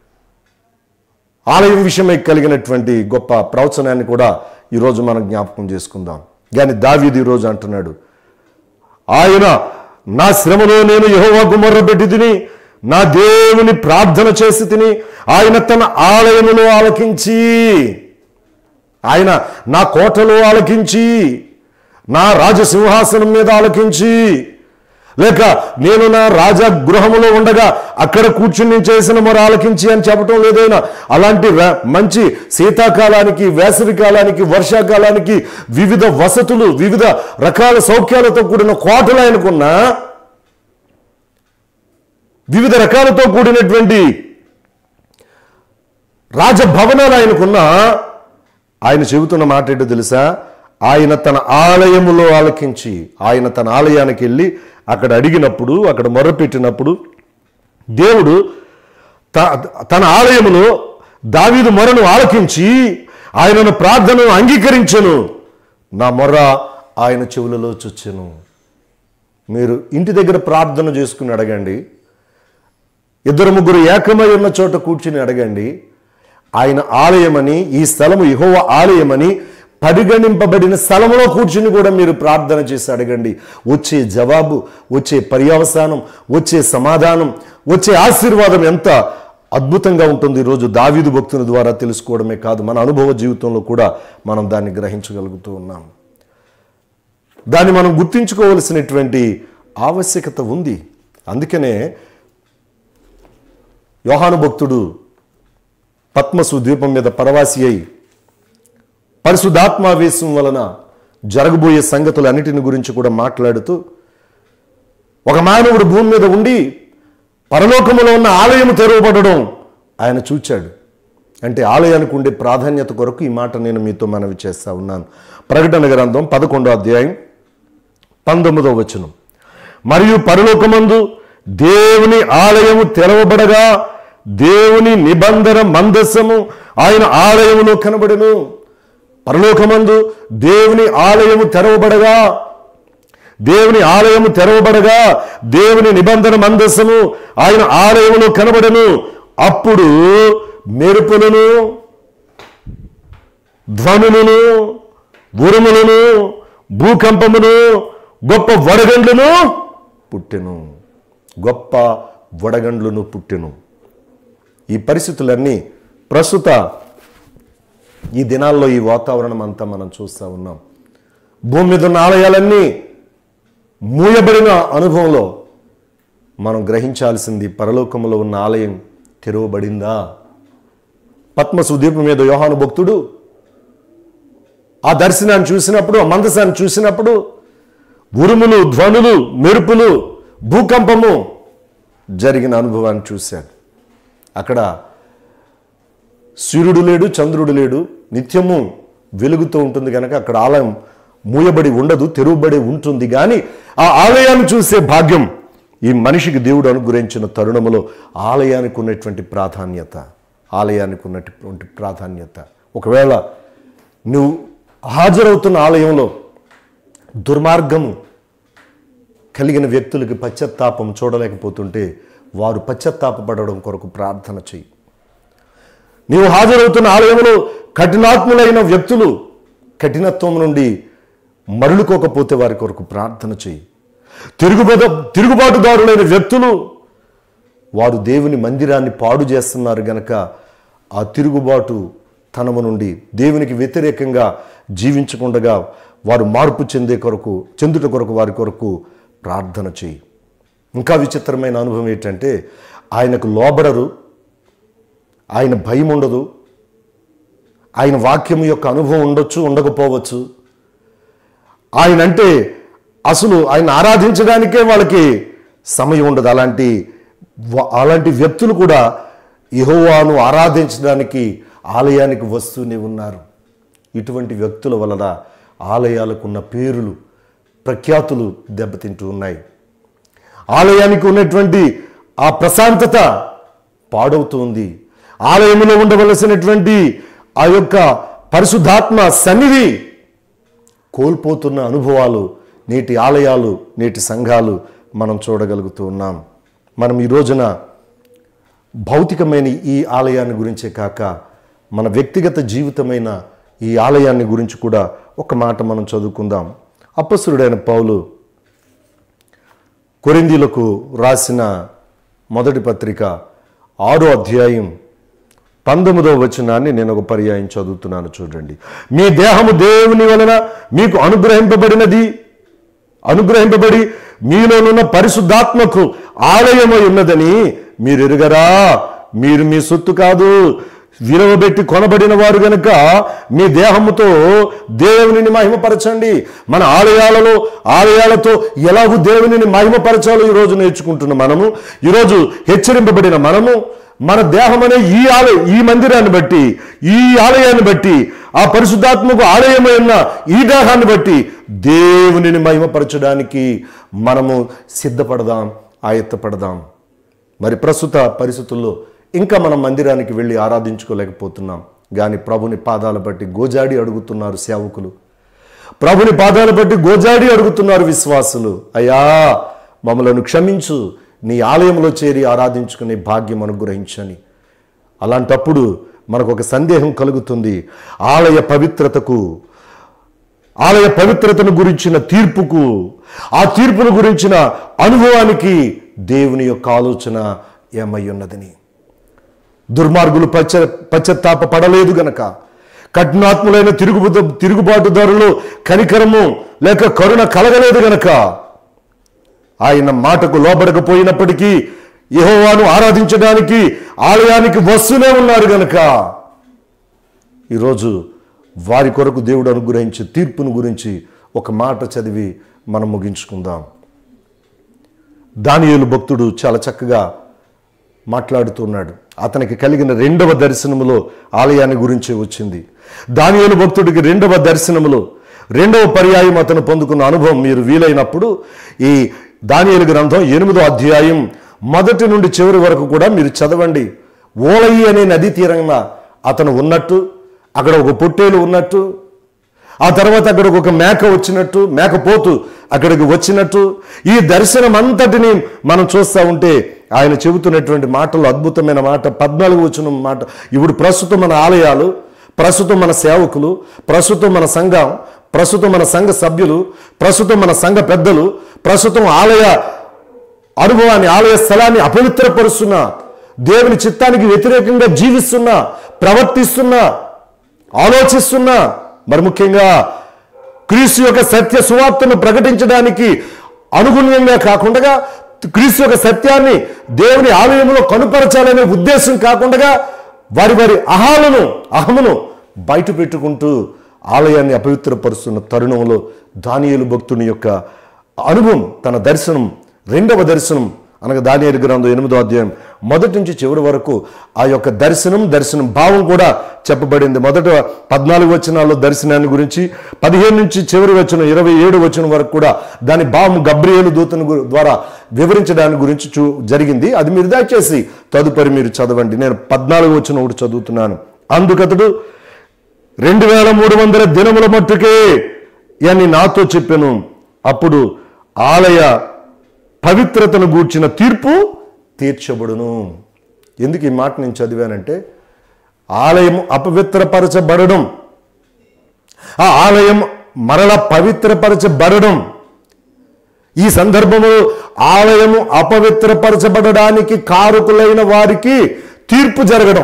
ఆలయం విషయమై కలిగినటువంటి గొప్ప ప్రవచనాన్ని కూడా ఈరోజు మనం జ్ఞాపకం చేసుకుందాం కానీ దావీదు ఈరోజు అంటున్నాడు ఆయన నా శ్రమలో నేను యహోవాకు మొర్రపెట్టి తిని నా దేవుని ప్రార్థన చేసి తిని ఆయన తన ఆలయములో ఆలకించి ఆయన నా కోటలో ఆలకించి నా రాజసింహాసనం మీద ఆలకించి లేక నేను నా రాజా గృహములో ఉండగా అక్కడ కూర్చుని నేను చేసిన మొర ఆలకించి అని చెప్పటం లేదైనా అలాంటి వే- మంచి శీతాకాలానికి వేసవి కాలానికి వర్షాకాలానికి వివిధ వసతులు వివిధ రకాల సౌఖ్యాలతో కూడిన కోటలు ఆయనకున్న వివిధ రకాలతో కూడినటువంటి రాజభవనాలు ఆయనకున్న ఆయన చెబుతున్న మాట ఏంటో తెలుసా ఆయన తన ఆలయములో ఆలకించి ఆయన తన ఆలయానికి వెళ్ళి అక్కడ అడిగినప్పుడు అక్కడ మొరపెట్టినప్పుడు దేవుడు త- తన ఆలయములో దావీదు మొరను ఆలకించి ఆయనను ప్రార్థనను అంగీకరించెను నా మొర్ర ఆయన చెవులలో చొచ్చెను మీరు ఇంటి దగ్గర ప్రార్థన చేసుకుని అడగండి ఇద్దరు ముగ్గురు ఏకమై ఉన్న చోట కూర్చుని అడగండి ఆయన ఆలయమని ఈ స్థలము యెహోవ ఆలయమని పరిగణింపబడిన స్థలంలో కూర్చుని కూడా మీరు ప్రార్థన చేసి అడగండి వచ్చే జవాబు వచ్చే పర్యవసానం వచ్చే సమాధానం వచ్చే ఆశీర్వాదం ఎంత అద్భుతంగా ఉంటుంది ఈరోజు దావీదు భక్తుని ద్వారా తెలుసుకోవడమే కాదు మన అనుభవ జీవితంలో కూడా మనం దాన్ని గ్రహించగలుగుతూ ఉన్నాం దాన్ని మనం గుర్తించుకోవలసినటువంటి ఆవశ్యకత ఉంది అందుకనే యోహాను భక్తుడు పద్మసు ద్వీపం మీద పరవాసి అయి పరిశుద్ధాత్మావేశం వలన జరగబోయే సంగతులన్నిటిని గురించి కూడా మాట్లాడుతూ ఒక మానవుడు భూమి మీద ఉండి పరలోకములో ఉన్న ఆలయము తెరవబడడం ఆయన చూచాడు అంటే ఆలయానికి ఉండే ప్రాధాన్యత కొరకు ఈ మాట నేను మీతో మనవి చేస్తా ఉన్నాను ప్రకటన గ్రంథం పదకొండో అధ్యాయం పంతొమ్మిదో వచనం మరియు పరలోకమందు దేవుని ఆలయము తెరవబడగా దేవుని నిబంధన మందస్సము ఆయన ఆలయములో కనబడెను పరలోకమందు దేవుని ఆలయము తెరవబడగా దేవుని ఆలయము తెరవబడగా దేవుని నిబంధన మందస్సము ఆయన ఆలయములో కనబడెను అప్పుడు మెరుపులను ధ్వనులను ఉరుములను భూకంపమును గొప్ప వడగండ్లను పుట్టెను గొప్ప వడగండ్లను పుట్టెను ఈ పరిస్థితులన్నీ ప్రస్తుత ఈ దినాల్లో ఈ వాతావరణం అంతా మనం చూస్తూ ఉన్నాం భూమి మీద ఉన్న ఆలయాలన్నీ మూయబడిన అనుభవంలో మనం గ్రహించాల్సింది పరలోకంలో ఉన్న ఆలయం తెరవబడిందా పద్మసు దీపం మీద యోహాను భక్తుడు ఆ దర్శనాన్ని చూసినప్పుడు ఆ మందసాన్ని చూసినప్పుడు ఉరుములు ధ్వనులు మెరుపులు భూకంపము జరిగిన అనుభవాన్ని చూశాడు అక్కడ సూర్యుడు లేడు చంద్రుడు లేడు నిత్యము వెలుగుతూ ఉంటుంది కనుక అక్కడ ఆలయం మూయబడి ఉండదు తెరువబడి ఉంటుంది కానీ ఆ ఆలయాన్ని చూసే భాగ్యం ఈ మనిషికి దేవుడు అనుగ్రహించిన తరుణములో ఆలయానికి ఉన్నటువంటి ప్రాధాన్యత ఆలయానికి ఉన్నటువంటి ప్రాధాన్యత ఒకవేళ నువ్వు హాజరవుతున్న ఆలయంలో దుర్మార్గము కలిగిన వ్యక్తులకి పశ్చాత్తాపం చూడలేకపోతుంటే వారు పశ్చాత్తాపపడడం కొరకు ప్రార్థన చెయ్యి నీవు హాజరవుతున్న ఆలయంలో కఠినాత్ములైన వ్యక్తులు కఠినత్వం నుండి మరలుకోకపోతే వారి కొరకు ప్రార్థన చెయ్యి తిరుగుబద తిరుగుబాటుదారులైన వ్యక్తులు వారు దేవుని మందిరాన్ని పాడు చేస్తున్నారు గనక ఆ తిరుగుబాటు తనము నుండి దేవునికి వ్యతిరేకంగా జీవించకుండగా వారు మార్పు చెందే కొరకు చెందుట కొరకు వారి కొరకు ప్రార్థన చేయి ఇంకా విచిత్రమైన అనుభవం ఏంటంటే ఆయనకు లోబడరు ఆయన భయం ఉండదు ఆయన వాక్యం యొక్క అనుభవం ఉండొచ్చు ఉండకపోవచ్చు ఆయన అంటే అసలు ఆయన ఆరాధించడానికే వాళ్ళకి సమయం ఉండదు అలాంటి వ- అలాంటి వ్యక్తులు కూడా యెహోవాను ఆరాధించడానికి ఆలయానికి వస్తూనే ఉన్నారు ఇటువంటి వ్యక్తుల వలన ఆలయాలకు ఉన్న పేరులు ప్రఖ్యాతులు దెబ్బతింటూ ఉన్నాయి ఆలయానికి ఉన్నటువంటి ఆ ప్రశాంతత పాడవుతుంది ఆలయంలో ఉండవలసినటువంటి ఆ యొక్క పరిశుద్ధాత్మ సన్నిధి కోల్పోతున్న అనుభవాలు నేటి ఆలయాలు నేటి సంఘాలు మనం చూడగలుగుతూ ఉన్నాం మనం ఈ రోజున భౌతికమైన ఈ ఆలయాన్ని గురించే కాక మన వ్యక్తిగత జీవితమైన ఈ ఆలయాన్ని గురించి కూడా ఒక మాట మనం చదువుకుందాం అప్పసురుడైన పౌలు కొరిందీలకు రాసిన మొదటి పత్రిక ఆరో అధ్యాయం పంతొమ్మిదవ వచనాన్ని నేను ఒక పర్యాయం చదువుతున్నాను చూడండి మీ దేహము దేవుని వలన మీకు అనుగ్రహింపబడినది అనుగ్రహింపబడి మీలోనున్న పరిశుద్ధాత్మకు ఆలయమై ఉన్నదని మీరు ఎరుగరా మీరు మీ సొత్తు కాదు విలువబెట్టి కొనబడిన వారు గనుక మీ దేహముతో దేవునిని మహిమపరచండి మన ఆలయాలలో ఆలయాలతో ఎలాగూ దేవునిని మహిమపరచాలో ఈరోజు నేర్చుకుంటున్న మనము ఈరోజు హెచ్చరింపబడిన మనము మన దేహం అనే ఈ ఆలయ ఈ మందిరాన్ని బట్టి ఈ ఆలయాన్ని బట్టి ఆ పరిశుద్ధాత్మకు ఆలయమై ఉన్న ఈ దేహాన్ని బట్టి దేవునిని మహిమపరచడానికి మనము సిద్ధపడదాం ఆయత్తపడదాం మరి ప్రస్తుత పరిస్థితుల్లో ఇంకా మనం మందిరానికి వెళ్ళి ఆరాధించుకోలేకపోతున్నాం కానీ ప్రభుని పాదాల బట్టి గోజాడి అడుగుతున్నారు సేవకులు ప్రభుని పాదాలు బట్టి గోజాడి అడుగుతున్నారు విశ్వాసులు అయ్యా మమ్మలను క్షమించు నీ ఆలయంలో చేరి ఆరాధించుకునే భాగ్యం అనుగ్రహించని అలాంటప్పుడు మనకు ఒక సందేహం కలుగుతుంది ఆలయ పవిత్రతకు ఆలయ పవిత్రతను గురించిన తీర్పుకు ఆ తీర్పును గురించిన అనుభవానికి దేవుని యొక్క ఆలోచన ఏమై ఉన్నదని దుర్మార్గులు పశ్చ పశ్చాత్తాప పడలేదు గనక కఠినాత్ములైన తిరుగు తిరుగుబాటుదారులు కనికరము లేక కరుణ కలగలేదు గనక ఆయన మాటకు లోబడకపోయినప్పటికీ యెహోవాను ఆరాధించడానికి ఆలయానికి వస్తూనే ఉన్నారు గనక ఈరోజు వారి కొరకు దేవుడు అనుగ్రహించే తీర్పును గురించి ఒక మాట చదివి మనం ముగించుకుందాం దానియేలు భక్తుడు చాలా చక్కగా మాట్లాడుతున్నాడు అతనికి కలిగిన రెండవ దర్శనములో ఆలయాన్ని గురించి వచ్చింది దానియేలు భక్తుడికి రెండవ దర్శనములో రెండవ పర్యాయం అతను పొందుకున్న అనుభవం మీరు వీలైనప్పుడు ఈ దానియేలు గ్రంథం ఎనిమిదో అధ్యాయం మొదటి నుండి చివరి వరకు కూడా మీరు చదవండి ఓలయి అనే నదీ తీరంగా అతను ఉన్నట్టు అక్కడ ఒక పొట్టేలు ఉన్నట్టు ఆ తర్వాత అక్కడికి ఒక మేక వచ్చినట్టు మేకపోతు అక్కడికి వచ్చినట్టు ఈ దర్శనం అంతటిని మనం చూస్తూ ఉంటే ఆయన చెబుతున్నటువంటి మాటలు అద్భుతమైన మాట పద్నాలుగు వచ్చిన మాట ఇప్పుడు ప్రస్తుతం మన ఆలయాలు ప్రస్తుతం మన సేవకులు ప్రస్తుతం మన సంఘం ప్రస్తుతం మన సంఘ సభ్యులు ప్రస్తుతం మన సంఘ పెద్దలు ప్రస్తుతం ఆలయ అనుభవాన్ని ఆలయ స్థలాన్ని అపవిత్రపరుస్తున్నా దేవుని చిత్తానికి వ్యతిరేకంగా జీవిస్తున్నా ప్రవర్తిస్తున్నా ఆలోచిస్తున్నా మరి ముఖ్యంగా క్రీస్తు యొక్క సత్య సువార్తను ప్రకటించడానికి అనుగుణంగా కాకుండా క్రీస్తు యొక్క సత్యాన్ని దేవుని ఆలయంలో కనుపరచాలనే ఉద్దేశం కాకుండా వారి వారి అహాలను అహమును బయట పెట్టుకుంటూ ఆలయాన్ని అపవిత్రపరుస్తున్న తరుణంలో దానియేలు భక్తుని యొక్క అనుభవం తన దర్శనం రెండవ దర్శనం అనగా దానియేలు గ్రంథం ఎనిమిదో అధ్యాయం మొదటి నుంచి చివరి వరకు ఆ యొక్క దర్శనం దర్శనం భావం కూడా చెప్పబడింది మొదట పద్నాలుగు వచనాల్లో దర్శనాన్ని గురించి పదిహేను నుంచి చివరి వచ్చిన ఇరవై ఏడు వచ్చిన వరకు కూడా దాని భావం గబ్రియేలు దూతను గు- ద్వారా వివరించడానికి గురించి చూ జరిగింది అది మీరు దయచేసి తదుపరి మీరు చదవండి నేను పద్నాలుగు వచ్చిన ఒకటి చదువుతున్నాను అందుకతడు రెండు వేల మూడు వందల దినముల మట్టుకే అని నాతో చెప్పాను అప్పుడు ఆలయ పవిత్రతను గూర్చిన తీర్పు తీర్చబడును ఎందుకు ఈ మాట నేను చదివానంటే ఆలయం అపవిత్రపరచబడడం ఆ ఆలయం మరల పవిత్రపరచబడడం ఈ సందర్భంలో ఆలయము అపవిత్రపరచబడడానికి కారకులైన వారికి తీర్పు జరగడం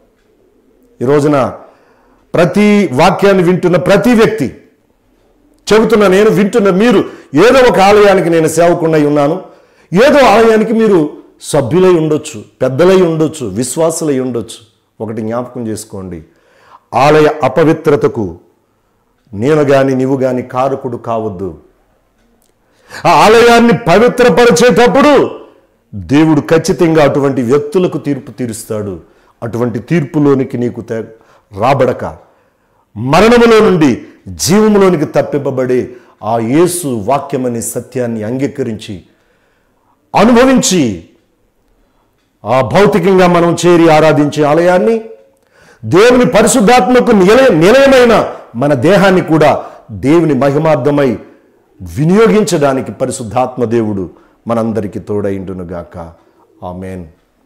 ఈ రోజున ప్రతి వాక్యాన్ని వింటున్న ప్రతి వ్యక్తి చెబుతున్న నేను వింటున్న మీరు ఏదో ఒక ఆలయానికి నేను సేవకుండై ఉన్నాను ఏదో ఆలయానికి మీరు సభ్యులై ఉండొచ్చు పెద్దలై ఉండొచ్చు విశ్వాసులై ఉండొచ్చు ఒకటి జ్ఞాపకం చేసుకోండి ఆలయ అపవిత్రతకు నేను కానీ నీవు కానీ కారకుడు కావద్దు ఆ ఆలయాన్ని పవిత్రపరిచేటప్పుడు దేవుడు ఖచ్చితంగా అటువంటి వ్యక్తులకు తీర్పు తీరుస్తాడు అటువంటి తీర్పులోనికి నీకు తే- రాబడక మరణములో నుండి జీవములోనికి తప్పింపబడే ఆ యేసు వాక్యమనే సత్యాన్ని అంగీకరించి అనుభవించి ఆ భౌతికంగా మనం చేరి ఆరాధించే ఆలయాన్ని దేవుని పరిశుద్ధాత్మకు నిలయ నిలయమైన మన దేహాన్ని కూడా దేవుని మహిమార్థమై వినియోగించడానికి పరిశుద్ధాత్మ దేవుడు మనందరికీ తోడైండునుగాక ఆమెన్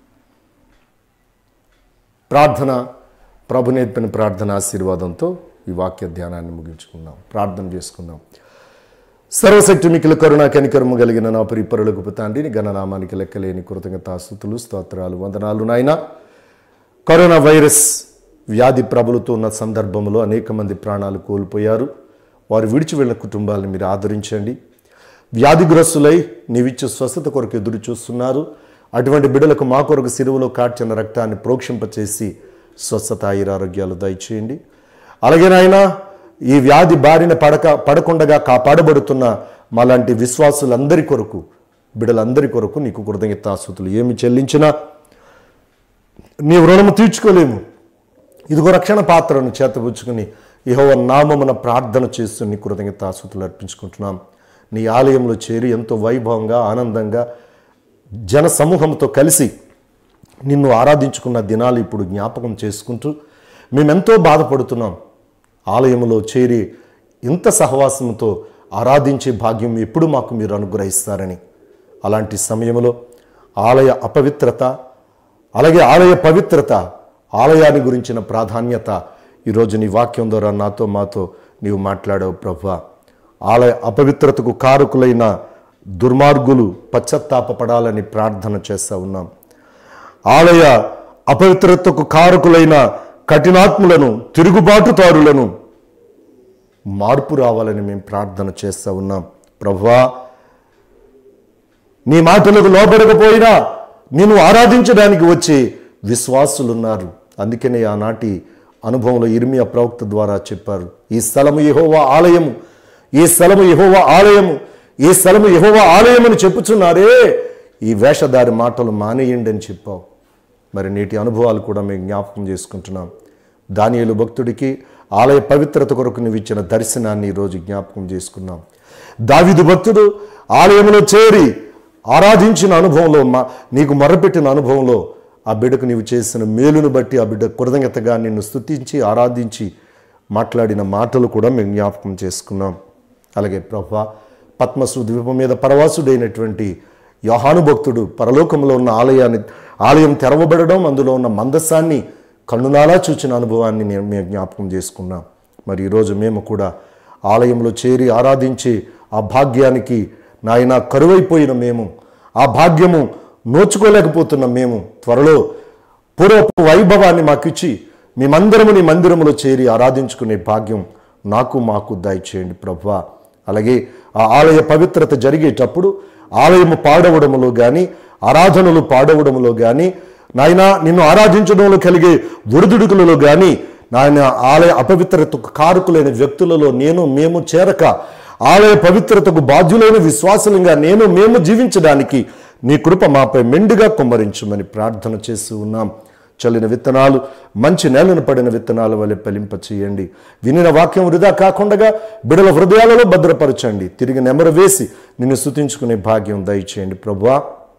ప్రార్థన ప్రభు నేర్పిన ప్రార్థన ఆశీర్వాదంతో ఈ వాక్య ధ్యానాన్ని ముగించుకుందాం ప్రార్థన చేసుకుందాం సర్వశక్తి మికిల కరుణ కనికరము కలిగిన నా పరిపరులకు తండ్రిని గణనామానికి లెక్కలేని కృతజ్ఞతాస్తుతులు స్తోత్రాలు వందనాలు నాయన కరోనా వైరస్ వ్యాధి ప్రబలుతూ ఉన్న సందర్భంలో అనేక మంది ప్రాణాలు కోల్పోయారు వారు విడిచి వెళ్ళిన కుటుంబాలను మీరు ఆదరించండి వ్యాధిగ్రస్తులై నీవిచ్చే స్వస్థత కొరకు ఎదురు చూస్తున్నారు అటువంటి బిడ్డలకు మా కొరకు సిరువులో కాడ్చిన రక్తాన్ని ప్రోక్షింపచేసి స్వస్థత ఆయురారోగ్యాలు దయచేయండి అలాగే నాయన ఈ వ్యాధి బారిన పడక పడకుండగా కాపాడబడుతున్న మాలాంటి విశ్వాసులందరి కొరకు బిడ్డలందరి కొరకు నీకు కృతజ్ఞతాస్తుతులు ఏమి చెల్లించినా నీ రుణము తీర్చుకోలేము ఇదిగో రక్షణ పాత్రను చేతపుచ్చుకుని యెహోవా నామమున ప్రార్థన చేస్తూ నీ కృతజ్ఞతాస్తుతులు అర్పించుకుంటున్నాం నీ ఆలయంలో చేరి ఎంతో వైభవంగా ఆనందంగా జన సమూహంతో కలిసి నిన్ను ఆరాధించుకున్న దినాలు ఇప్పుడు జ్ఞాపకం చేసుకుంటూ మేమెంతో బాధపడుతున్నాం ఆలయంలో చేరి ఇంత సహవాసంతో ఆరాధించే భాగ్యం ఎప్పుడు మాకు మీరు అనుగ్రహిస్తారని అలాంటి సమయంలో ఆలయ అపవిత్రత అలాగే ఆలయ పవిత్రత ఆలయాన్ని గురించిన ప్రాధాన్యత ఈరోజు నీ వాక్యం ద్వారా నాతో మాతో నీవు మాట్లాడావు ప్రభా ఆలయ అపవిత్రతకు కారకులైన దుర్మార్గులు పశ్చత్తాపపడాలని ప్రార్థన చేస్తూ ఉన్నాం ఆలయ అపవిత్రతకు కారకులైన కఠినాత్ములను తిరుగుబాటుదారులను మార్పు రావాలని మేము ప్రార్థన చేస్తూ ఉన్నాం ప్రభువా నీ మాటలకు లోబడకపోయినా నిన్ను ఆరాధించడానికి వచ్చే విశ్వాసులున్నారు అందుకనే ఆనాటి అనుభవంలో ఇర్మియా ప్రవక్త ద్వారా చెప్పారు ఈ స్థలము యెహోవా ఆలయము ఈ స్థలము యెహోవా ఆలయము ఈ స్థలము యెహోవా ఆలయమని చెప్పుచున్నారే ఈ వేషధారి మాటలు మానేయండి అని చెప్పావు మరి నేటి అనుభవాలు కూడా మేము జ్ఞాపకం చేసుకుంటున్నాం దానియేలు భక్తుడికి ఆలయ పవిత్రత కొరకు నువ్వు ఇచ్చిన దర్శనాన్ని ఈరోజు జ్ఞాపకం చేసుకున్నాం దావిదు భక్తుడు ఆలయంలో చేరి ఆరాధించిన అనుభవంలో మా నీకు మొరపెట్టిన అనుభవంలో ఆ బిడ్డకు నీవు చేసిన మేలును బట్టి ఆ బిడ్డ కృతజ్ఞతగా నిన్ను స్తుతించి ఆరాధించి మాట్లాడిన మాటలు కూడా మేము జ్ఞాపకం చేసుకున్నాం అలాగే ప్రభా పద్మసు ద్వీపం మీద పరవాసుడైనటువంటి యోహాను భక్తుడు పరలోకంలో ఉన్న ఆలయాన్ని ఆలయం తెరవబడడం అందులో ఉన్న మందస్సాన్ని కన్నునాలా చూచిన అనుభవాన్ని నేను మేము జ్ఞాపకం చేసుకున్నాం మరి ఈరోజు మేము కూడా ఆలయంలో చేరి ఆరాధించి ఆ భాగ్యానికి నాయన కరువైపోయిన మేము ఆ భాగ్యము నోచుకోలేకపోతున్న మేము త్వరలో పూర్వపు వైభవాన్ని మాకిచ్చి మేమందరము నీ మందిరములో చేరి ఆరాధించుకునే భాగ్యం నాకు మాకు దయచేయండి ప్రభా అలాగే ఆ ఆలయ పవిత్రత జరిగేటప్పుడు ఆలయము పాడవడములో కానీ ఆరాధనలు పాడవడములో కానీ నాయన నిన్ను ఆరాధించడంలో కలిగే ఒడిదుడుకులలో కానీ నాయన ఆలయ అపవిత్రతకు కారకులైన వ్యక్తులలో నేను మేము చేరక ఆలయ పవిత్రతకు బాధ్యులైన విశ్వాసులంగా నేను మేము జీవించడానికి నీ కృప మాపై మెండుగా కుమ్మరించమని ప్రార్థన చేస్తూ ఉన్నాం చల్లిన విత్తనాలు మంచి నేలను పడిన విత్తనాల వలె ఫలింప చేయండి వినిన వాక్యం వృధా కాకుండా బిడల హృదయాలలో భద్రపరచండి తిరిగి నెమరు వేసి నిన్ను స్తుతించుకునే భాగ్యం దయచేయండి ప్రభువా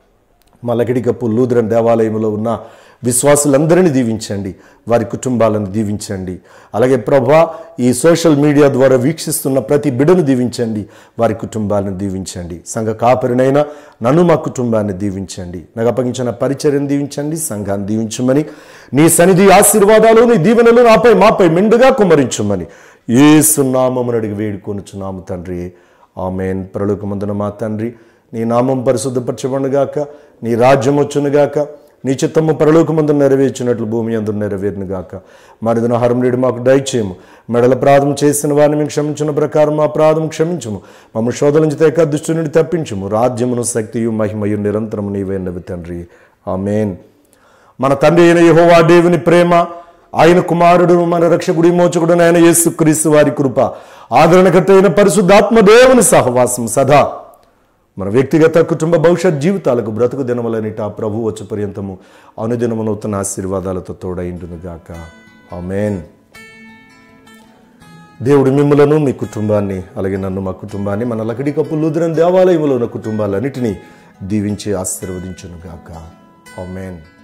మా లకిడికప్పు లూథరన్ దేవాలయంలో ఉన్న విశ్వాసులందరినీ దీవించండి వారి కుటుంబాలను దీవించండి అలాగే ప్రభా ఈ సోషల్ మీడియా ద్వారా వీక్షిస్తున్న ప్రతి బిడను దీవించండి వారి కుటుంబాలను దీవించండి సంఘ కాపరినైనా నన్ను మా కుటుంబాన్ని దీవించండి నాకు అప్పగించిన పరిచర్యను దీవించండి సంఘాన్ని దీవించమని నీ సన్నిధి ఆశీర్వాదాలు నీ దీవెనలు నాపై మాపై మెండుగా కుమరించమని ఏ సున్నామమును అడిగి వేడుకొనుచున్నాము తండ్రి ఆమెన్ పరలోకమందున మా తండ్రి నీ నామం పరిశుద్ధపరచబడుగాక నీ రాజ్యం వచ్చునుగాక నీ చిత్తము పరలోకమందు నెరవేర్చినట్లు భూమి అందు నెరవేరునుగాక మరిదిన హరం నేడు మాకు దయచేయము మెడల ప్రాధం చేసిన వారిని మేము క్షమించిన ప్రకారం మా ప్రాధం క్షమించము మమ్మల్ని శోధన నుంచి తెక్క దుష్టు నుండి తప్పించము రాజ్యమును శక్తియు మహిమయు నిరంతరము నీవైనవి తండ్రి ఆమెన్ మన తండ్రి అయిన యెహోవా దేవుని ప్రేమ ఆయన కుమారుడు మన రక్షకుడి మోచకుడు ఆయన యేసుక్రీస్తు వారి కృప ఆదరణకర్త అయిన పరిశుద్ధాత్మ దేవుని సహవాసం సదా మన వ్యక్తిగత కుటుంబ భవిష్యత్ జీవితాలకు బ్రతుకు దినములనిట ప్రభు వచ్చే పర్యంతము అనుదినము నూతన ఆశీర్వాదాలతో తోడైండును గాక ఆమెన్ దేవుడు మిమ్మలను మీ కుటుంబాన్ని అలాగే నన్ను మా కుటుంబాన్ని మన లకడి కప్పు లూదిరన్ దేవాలయంలో ఉన్న కుటుంబాలన్నిటినీ దీవించి ఆశీర్వదించును గాక ఆమెన్